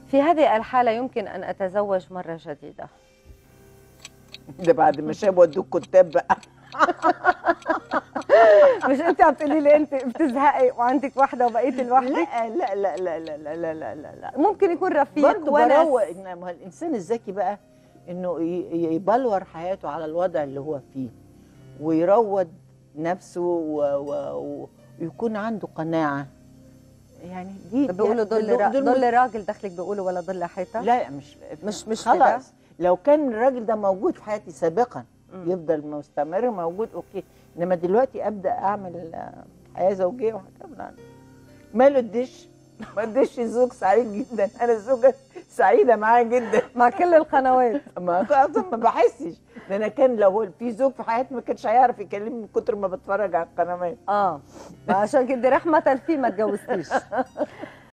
في هذه الحالة يمكن أن أتزوج مرة جديدة ده بعد ما شاب ودوك كتاب بقى مش أنت عم تقولي لي أنت بتزهقي وعندك واحدة وبقيتي لوحدك لا لا لا لا لا لا لا لا لا لا ممكن يكون رفيق برضه ونس بروق إن- ما هو الانسان الذكي بقى انه ي- يبلور حياته على الوضع اللي هو فيه ويروض نفسه و- و- ويكون عنده قناعه يعني دي بيقولوا دي- ضل را- دول- ضل راجل دخلك بيقولوا ولا ضل حيطة لا مش مش- مش خلاص لو كان الراجل ده موجود في حياتي سابقا مم. يفضل مستمر موجود اوكي انما دلوقتي ابدا اعمل آه، حياه زوجيه وحاجات لا. ماله الدش ما الدش زوج سعيد جدا انا زوجه سعيده معاه جدا مع كل القنوات ما اصلا ما بحسش ده انا كان لو هو في زوج في حياتي ما كانش هيعرف يكلمني من كتر ما بتفرج على القنوات اه عشان كده رحمة فيه ما تجوزتيش